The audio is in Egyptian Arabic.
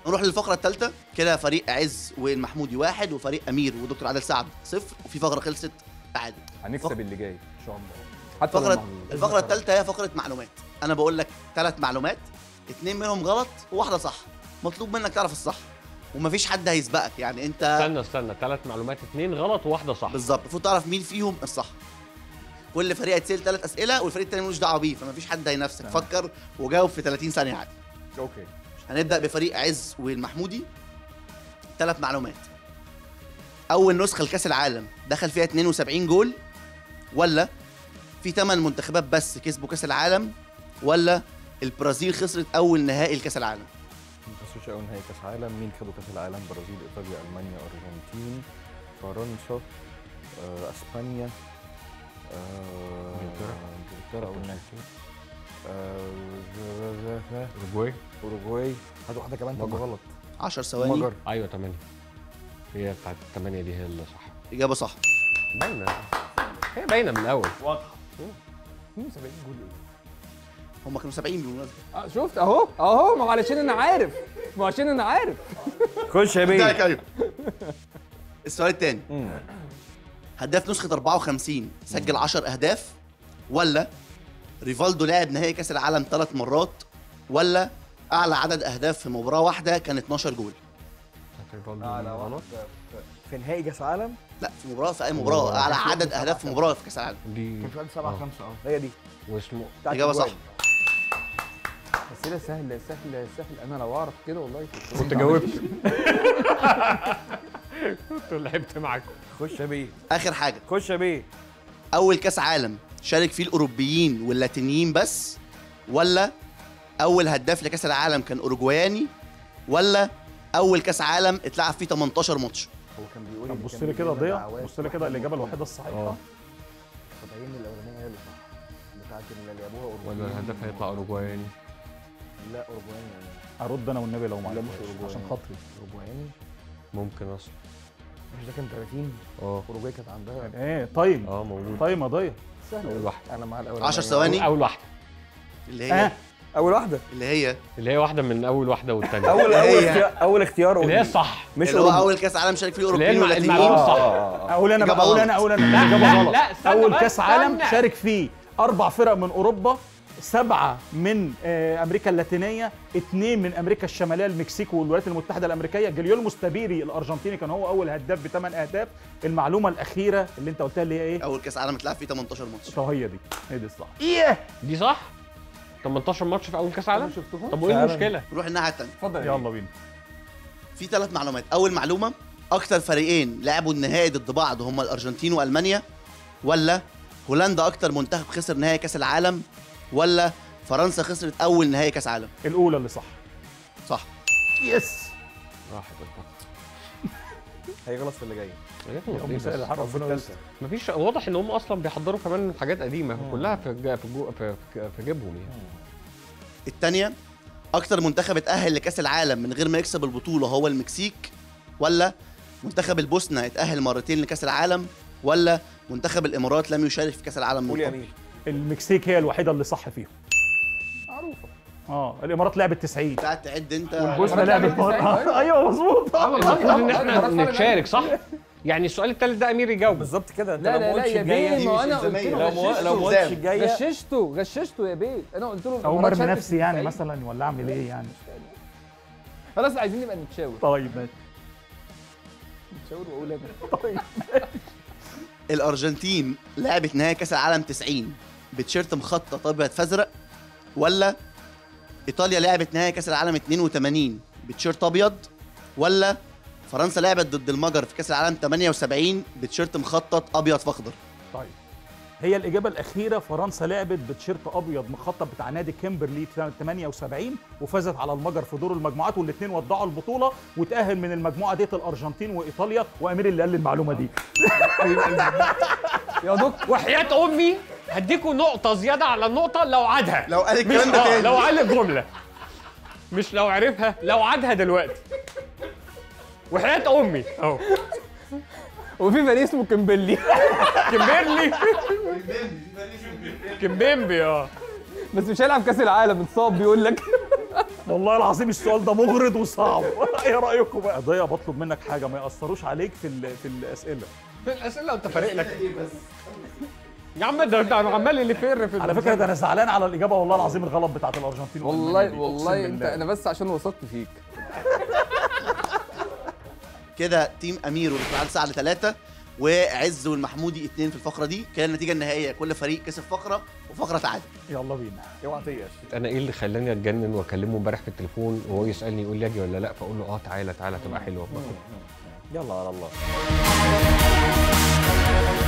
نروح للفقره الثالثه كده فريق عز والمحمودي واحد وفريق امير ودكتور عادل سعد صفر وفي فقره خلصت تعادل هنكسب اللي جاي ان شاء الله حتى لو فقره المغلوب. الفقره الثالثه هي فقره معلومات انا بقول لك ثلاث معلومات اتنين منهم غلط وواحده صح مطلوب منك تعرف الصح ومفيش حد هيسبقك يعني انت استنى استنى ثلاث معلومات اثنين غلط وواحده صح بالظبط المفروض تعرف مين فيهم الصح كل فريق هيتسال ثلاث اسئله والفريق التاني ملوش دعوه بيه فمفيش حد هينافسك تمام. فكر وجاوب في 30 ثانيه عادي اوكي هنبدا بفريق عز والمحمودي ثلاث معلومات اول نسخه لكاس العالم دخل فيها 72 جول ولا في 8 منتخبات بس كسبوا كاس العالم ولا البرازيل خسرت اول نهائي لكاس العالم ما خسروش اول نهائي كاس عالم مين خدوا كاس العالم برازيل ايطاليا المانيا ارجنتين فرنسا آه، اسبانيا آه، إنجلترا. انجلترا او النمسا آه، اوروجواي اوروجواي هات واحده كمان طب مجر. غلط 10 ثواني مجر ايوه 8 هي بتاعت الثمانيه دي هي اللي صح اجابه صح باينه هي باينه من الاول واضحه 72 جول هم كانوا 70 بالمناسبه آه، شفت اهو اهو ما هو علشان انا عارف ما هو عشان انا عارف خش يا بتاعك ايوه السؤال الثاني هداف نسخه 54 سجل 10 اهداف ولا ريفالدو لعب نهائي كاس العالم ثلاث مرات ولا اعلى عدد اهداف في مباراه واحده كان 12 جول غلط في نهائي كاس عالم لا في مباراه في اي مباراه اعلى عدد اهداف في مباراه في كاس العالم دي كان في واحد 7 آه. 5 اه هي دي واسمه بتاعت اجابه صح الجوال. اسئله سهله سهله سهله انا لو اعرف كده والله كنت جاوبت كنت لعبت معاكم خش يا بيه اخر حاجه خش يا بيه اول كاس عالم شارك فيه الاوروبيين واللاتينيين بس ولا اول هداف لكاس العالم كان اوروجواياني ولا اول كاس عالم اتلعب فيه 18 ماتش هو كان بيقول طب إن بص كان لي كده بيجيب ضيع دعوات بص لي كده الاجابه الوحيده الصحيحه اه طبيعيين الاولانيه هي اللي صح بتاعت اللي لعبوها ولا اوروجواي الهدف هيطلع اوروجواياني لا اوروجواي يعني ارد انا والنبي لو لا معاك مش أوروجواي. عشان خاطري اوروجواياني ممكن اصلا مش ده كان 30 اه اوروجواي كانت عندها ايه تايم اه موجود تايم قضيه سهله اول واحده انا مع الاول 10 ثواني. اول واحده اللي اه هي اول واحده اللي هي اللي هي واحده من اول واحده والثانيه اول هي- اول اختيار اول اختيار اللي هي أوروجواي. الصح مش اللي هو أوروجواي. اول كاس عالم شارك فيه اللي هي الاوروبيين المع- المعلومه واللاتينيين الصح اقول انا بقى إجابة اقول غلط. انا اقول انا لا، الاجابه لا، غلط لا، استنى اول بس، كاس عالم استنى. شارك فيه اربع فرق من اوروبا سبعه من آه، امريكا اللاتينيه اثنين من امريكا الشماليه المكسيك والولايات المتحده الامريكيه جليول مستبيري الارجنتيني كان هو اول هداف بثمان اهداف المعلومه الاخيره اللي انت قلتها اللي هي ايه اول كاس عالم اتلعب فيه 18 ماتش طب هي دي هي دي الصح ايه دي صح 18 ماتش في اول كاس عالم شفتهم طب وايه فعلاً. المشكله نروح الناحيه الثانيه اتفضل يا يلا بينا في ثلاث معلومات اول معلومه اكتر فريقين لعبوا النهائي ضد بعض هم الارجنتين والمانيا ولا هولندا اكتر منتخب خسر نهائي كاس العالم ولا فرنسا خسرت اول نهائي كاس عالم الاولى اللي صح صح يس راحت البطل هيغلط في اللي جاي يا مساء الحر ربنا يستر مفيش واضح ان هم اصلا بيحضروا كمان حاجات قديمه كلها في جا- في جو- في في- في جيبهم يعني الثانيه اكتر منتخب اتاهل لكاس العالم من غير ما يكسب البطوله هو المكسيك ولا منتخب البوسنه اتاهل مرتين لكاس العالم ولا منتخب الامارات لم يشارك في كاس العالم قول من يا قبل امير المكسيك هي الوحيده اللي صح فيهم معروفه اه الامارات لعبت 90 قاعد تعد انت والبوسنه لعبت مرة. ايوه مظبوط المفروض ان احنا أنا بتفرج نتشارك صح؟ يعني السؤال الثالث ده امير يجاوب بالظبط كده انت لا لو لا ما لا قلتش يا الجايه بيه ما مش انا قلت الزمية. له لو ما لو ما غششته. قلتش الجايه غششته غششته يا بيه انا قلت له او الإمارات مرمي شاركت نفسي في يعني 90. مثلا ولا اعمل ايه يعني خلاص عايزين نبقى نتشاور طيب ماشي نتشاور واقول انا طيب الارجنتين لعبت نهائي كاس العالم 90 بتيشيرت مخطط ابيض فازرق ولا ايطاليا لعبت نهائي كاس العالم 82 بتيشيرت ابيض ولا فرنسا لعبت ضد المجر في كاس العالم 78 بتيشيرت مخطط ابيض فاخضر طيب هي الاجابه الاخيره فرنسا لعبت بتيشيرت ابيض مخطط بتاع نادي كيمبرلي في سنه 78 وفازت على المجر في دور المجموعات والاثنين ودعوا البطوله وتاهل من المجموعه ديت الارجنتين وايطاليا وامير اللي قال لي المعلومه دي يا دكتور وحياه امي هديكوا نقطه زياده على النقطه لو عادها لو قال مش الكلام ده آه، تاني لو قال الجمله مش لو عرفها لو عادها دلوقتي وحياه امي اهو وفي فريق اسمه كمبلي كمبيرلي كمبيمبي اه بس مش هيلعب كاس العالم اتصاب بيقول لك والله العظيم السؤال ده مغرض وصعب ايه رايكم بقى قضيه بطلب منك حاجه ما ياثروش عليك في ال- في الاسئله في الاسئله انت فارق لك يا عم ده ده عمال اللي فر في على فكره ده انا زعلان على الاجابه والله العظيم الغلط بتاعت الارجنتين والله وألمانيا دي، والله أقسم انت بالله. انا بس عشان وثقت فيك كده تيم امير والاسماعيل سعد ثلاثه وعز والمحمودي اثنين في الفقره دي كده النتيجه النهائيه كل فريق كسب فقره وفقره تعادل يلا بينا اوعى تيأس انا ايه اللي خلاني اتجنن واكلمه امبارح في التليفون وهو يسالني يقول لي اجي ولا لا فاقول له اه تعالى تعالى تبقى حلوه يلا على الله